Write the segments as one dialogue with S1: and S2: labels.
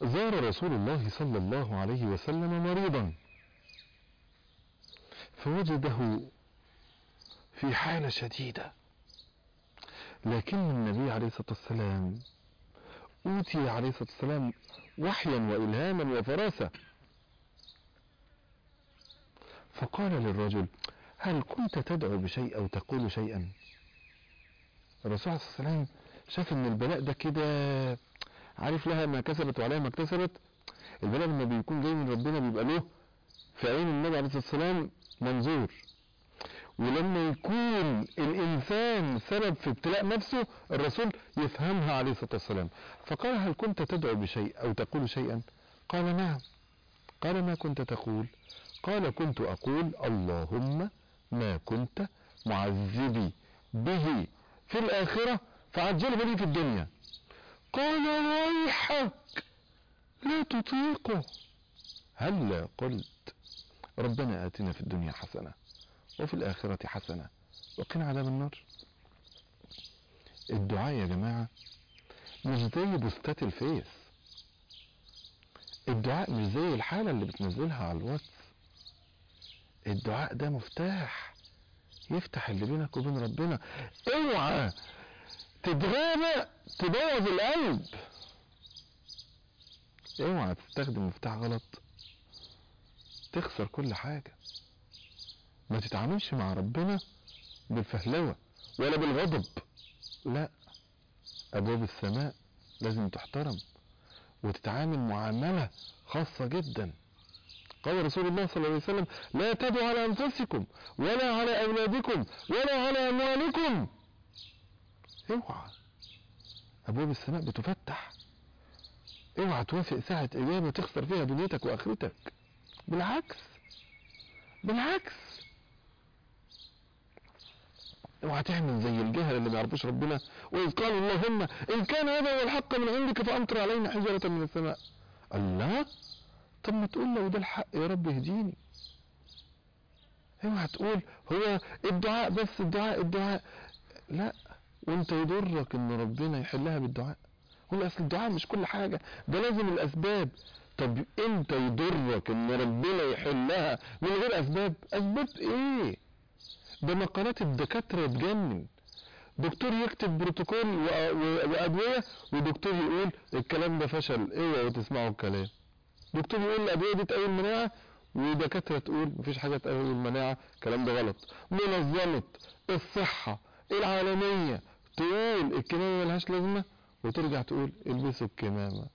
S1: زار رسول الله صلى الله عليه وسلم مريضا فوجده في حالة شديدة لكن النبي عليه الصلاة والسلام أوتي عليه الصلاة والسلام وحيا وإلهاما وفراسة فقال للرجل هل كنت تدعو بشيء أو تقول شيئا الرسول عليه الصلاة والسلام شاف ان البلاء ده كده عارف لها ما كسبت وعليها ما اكتسبت البلاء لما بيكون جاي من ربنا بيبقى له في عين النبي عليه الصلاة والسلام منظور ولما يكون الانسان سبب في ابتلاء نفسه الرسول يفهمها عليه الصلاة والسلام فقال هل كنت تدعو بشيء او تقول شيئا قال نعم قال ما كنت تقول قال كنت اقول اللهم ما كنت معذبي به في الاخرة فعجل به في الدنيا قال ويحك لا تطيقه هل قلت ربنا آتنا في الدنيا حسنة وفي الآخرة حسنة وقنا عذاب النار الدعاء يا جماعة مش زي بوستات الفيس الدعاء مش زي الحالة اللي بتنزلها على الواتس الدعاء ده مفتاح يفتح اللي بينك وبين ربنا اوعى تتغابى تبوظ القلب اوعى تستخدم مفتاح غلط تخسر كل حاجة ما تتعاملش مع ربنا بالفهلوة ولا بالغضب لا ابواب السماء لازم تحترم وتتعامل معاملة خاصة جدا قال رسول الله صلى الله عليه وسلم لا تدعوا على انفسكم ولا على اولادكم ولا على اموالكم اوعى ابواب السماء بتفتح اوعى توافق ساعة اجابة تخسر فيها دنيتك واخرتك بالعكس بالعكس اوعى تعمل زي الجهل اللي ما يعرفوش ربنا واذ قالوا اللهم ان كان هذا هو الحق من عندك فامطر علينا حجرة من السماء الله طب ما تقول لو ده الحق يا رب اهديني اوعى تقول هو الدعاء بس الدعاء الدعاء لا وانت يضرك ان ربنا يحلها بالدعاء هو اصل الدعاء مش كل حاجة ده لازم الاسباب طب انت يضرك ان ربنا يحلها من غير اسباب اسباب ايه ده مقالات الدكاترة تجنن دكتور يكتب بروتوكول و- و- وادوية ودكتور يقول الكلام ده فشل اوعوا تسمعوا الكلام دكتور يقول الادوية دي تقوي المناعة ودكاترة تقول مفيش حاجة تقوي المناعة الكلام ده غلط منظمة الصحة العالمية تقول الكمامة ملهاش لازمة وترجع تقول البسوا الكمامة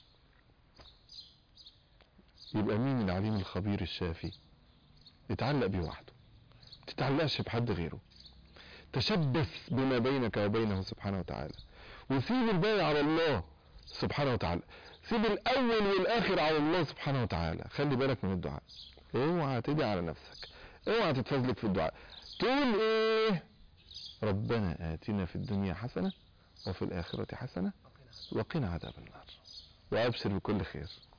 S1: يبقى مين العليم الخبير الشافي اتعلق بيه وحده تتعلقش بحد غيره تشبث بما بينك وبينه سبحانه وتعالى وسيب الباقي على الله سبحانه وتعالى سيب الاول والاخر على الله سبحانه وتعالى خلي بالك من الدعاء اوعى تدعي على نفسك اوعى تتفزلك في الدعاء تقول ايه ربنا اتنا في الدنيا حسنة وفي الاخرة حسنة وقنا عذاب النار وابشر بكل خير